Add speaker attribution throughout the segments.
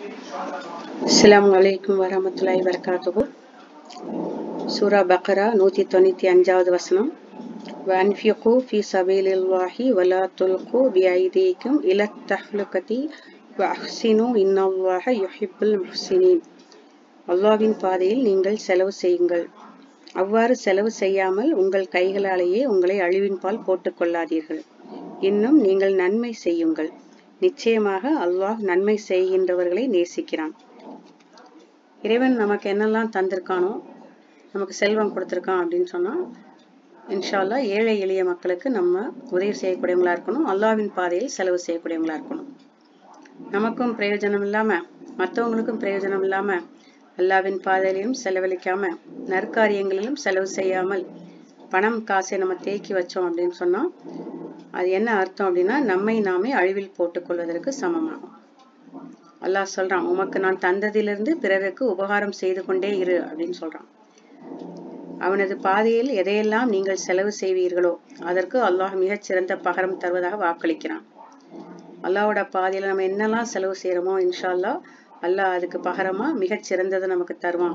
Speaker 1: அஸ்ஸலாமு அலைக்கும் வரமத்துல்லாஹி வரகாத்துஹு சூரா பக்ரா நூற்றி தொண்ணூற்றி அஞ்சாவது வசனம் வன்ஃபிகு ஃபி சபீலில்லாஹி வலா துல்கு பிஐதீக்கும் இலத் தஹ்லுகதி வஅஹ்சினு இன்னல்லாஹ யுஹிப்புல் முஹ்சினீன் அல்லாஹ்வின் பாதையில் நீங்கள் செலவு செய்யுங்கள் அவ்வாறு செலவு செய்யாமல் உங்கள் கைகளாலேயே உங்களை அழிவின் பால் போட்டுக் கொள்ளாதீர்கள் இன்னும் நீங்கள் நன்மை செய்யுங்கள் நிச்சயமாக அல்லாஹ் நன்மை செய்கின்றவர்களை நேசிக்கிறான் இறைவன் நமக்கு என்னெல்லாம் தந்திருக்கானோ நமக்கு செல்வம் கொடுத்துருக்கான் அப்படின்னு சொன்னால் இன்ஷால்லா ஏழை எளிய மக்களுக்கு நம்ம உதவி செய்யக்கூடியவங்களா இருக்கணும் அல்லாவின் பாதையில் செலவு செய்யக்கூடியவங்களா இருக்கணும் நமக்கும் பிரயோஜனம் இல்லாமல் மற்றவங்களுக்கும் பிரயோஜனம் இல்லாமல் அல்லாவின் பாதையிலையும் செலவழிக்காம நற்காரியங்களிலும் செலவு செய்யாமல் பணம் காசை நம்ம தேக்கி வச்சோம் அப்படின்னு சொன்னால் அது என்ன அர்த்தம் அப்படின்னா நம்மை நாமே அழிவில் போட்டுக்கொள்வதற்கு சமமாகும் அல்லாஹ் சொல்றான் உமக்கு நான் தந்ததிலிருந்து பிறருக்கு உபகாரம் செய்து கொண்டே இரு அப்படின்னு சொல்றான் அவனது பாதையில் எதையெல்லாம் நீங்கள் செலவு செய்வீர்களோ அதற்கு அல்லாஹ் மிகச் சிறந்த பகரம் தருவதாக வாக்களிக்கிறான் அல்லாவோட பாதையில நம்ம என்னெல்லாம் செலவு செய்யறோமோ இன்ஷா அல்லா அல்லாஹ் அதுக்கு பகரமா மிகச் சிறந்ததை நமக்கு தருவான்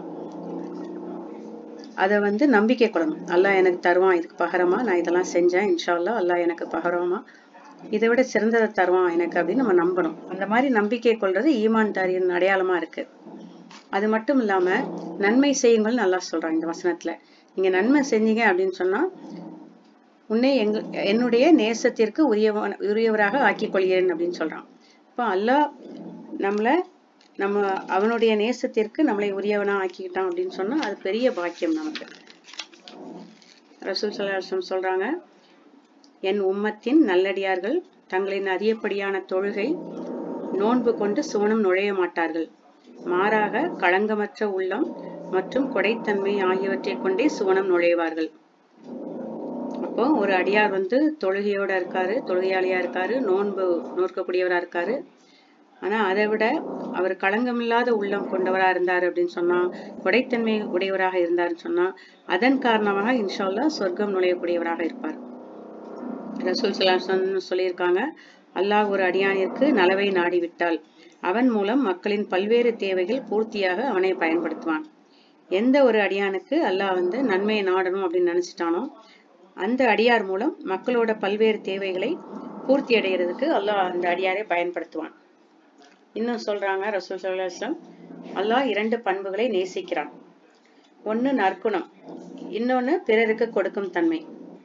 Speaker 1: அதை வந்து நம்பிக்கை கொள்ளணும் அல்லாஹ் எனக்கு தருவான் இதுக்கு பகரமா நான் இதெல்லாம் செஞ்சேன் இன்ஷா அல்லா அல்லாஹ் எனக்கு பகரமா இதை விட சிறந்ததை தருவான் எனக்கு அப்படின்னு நம்ம நம்பணும் அந்த மாதிரி நம்பிக்கை கொள்றது ஈமான் தாரியின் அடையாளமா இருக்கு அது மட்டும் இல்லாம நன்மை செய்யுங்கள் நல்லா சொல்றாங்க இந்த வசனத்துல நீங்க நன்மை செஞ்சீங்க அப்படின்னு சொன்னா உன்னை எங்க என்னுடைய நேசத்திற்கு உரியவன் உரியவராக ஆக்கிக் கொள்கிறேன் அப்படின்னு சொல்றான் இப்போ அல்லாஹ் நம்மள நம்ம அவனுடைய நேசத்திற்கு நம்மளை உரியவனா ஆக்கிக்கிட்டான் அப்படின்னு சொன்னா அது பெரிய பாக்கியம் நமக்கு ரசூல் சல்லாஹம் சொல்றாங்க என் உம்மத்தின் நல்லடியார்கள் தங்களின் அதிகப்படியான தொழுகை நோன்பு கொண்டு சுவனம் நுழைய மாட்டார்கள் மாறாக களங்கமற்ற உள்ளம் மற்றும் கொடைத்தன்மை ஆகியவற்றை கொண்டே சுவனம் நுழைவார்கள் அப்போ ஒரு அடியார் வந்து தொழுகையோட இருக்காரு தொழுகையாளியா இருக்காரு நோன்பு நோற்கக்கூடியவரா இருக்காரு ஆனா அதை விட அவர் களங்கமில்லாத உள்ளம் கொண்டவரா இருந்தார் அப்படின்னு சொன்னா கொடைத்தன்மை உடையவராக இருந்தாருன்னு சொன்னா அதன் காரணமாக இன்ஷால்லா சொர்க்கம் நுழையக்கூடியவராக இருப்பார் ரசூல் சலாசன் சொல்லியிருக்காங்க அல்லாஹ் ஒரு அடியானிற்கு நலவை நாடிவிட்டால் அவன் மூலம் மக்களின் பல்வேறு தேவைகள் பூர்த்தியாக அவனை பயன்படுத்துவான் எந்த ஒரு அடியானுக்கு அல்லாஹ் வந்து நன்மையை நாடணும் அப்படின்னு நினைச்சிட்டானோ அந்த அடியார் மூலம் மக்களோட பல்வேறு தேவைகளை பூர்த்தி அடைகிறதுக்கு அல்லாஹ் அந்த அடியாரை பயன்படுத்துவான் இன்னும் சொல்றாங்க ரசூல் சல்லாஸ்லாம் அல்லாஹ் இரண்டு பண்புகளை நேசிக்கிறான் ஒன்னு நற்குணம் இன்னொன்னு பிறருக்கு கொடுக்கும் தன்மை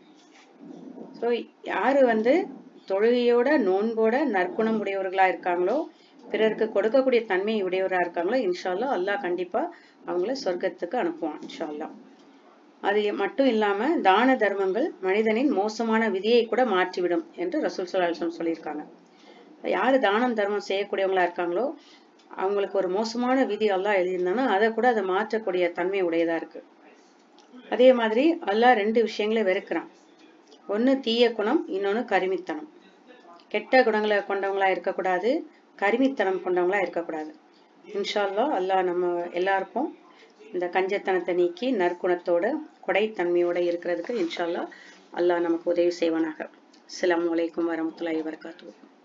Speaker 1: ஸோ யாரு வந்து தொழுகையோட நோன்போட நற்குணம் உடையவர்களா இருக்காங்களோ பிறருக்கு கொடுக்கக்கூடிய தன்மை உடையவராக இருக்காங்களோ இன்ஷால்லா அல்லாஹ் கண்டிப்பா அவங்கள சொர்க்கத்துக்கு அனுப்புவான் இன்ஷால்லா அது மட்டும் இல்லாம தான தர்மங்கள் மனிதனின் மோசமான விதியை கூட மாற்றிவிடும் என்று ரசூல் சலாஹம் சொல்லியிருக்காங்க யாரு தானம் தர்மம் செய்யக்கூடியவங்களா இருக்காங்களோ அவங்களுக்கு ஒரு மோசமான விதி அல்லாஹ் எழுதியிருந்தாங்கன்னா அதை கூட அதை மாற்றக்கூடிய தன்மை உடையதா இருக்கு அதே மாதிரி அல்லாஹ் ரெண்டு விஷயங்களை வெறுக்கிறான் ஒன்று தீய குணம் இன்னொன்று கருமித்தனம் கெட்ட குணங்களை கொண்டவங்களா இருக்கக்கூடாது கருமித்தனம் கொண்டவங்களா இருக்கக்கூடாது இன்ஷால்லா அல்லாஹ் நம்ம எல்லாருக்கும் இந்த கஞ்சத்தனத்தை நீக்கி நற்குணத்தோட கொடைத்தன்மையோட இருக்கிறதுக்கு இன்ஷால்லா அல்லாஹ் நமக்கு உதவி செய்வானாக அஸ்லாம் வலைக்கம் வரமத்துல்லாஹி வரகாத்து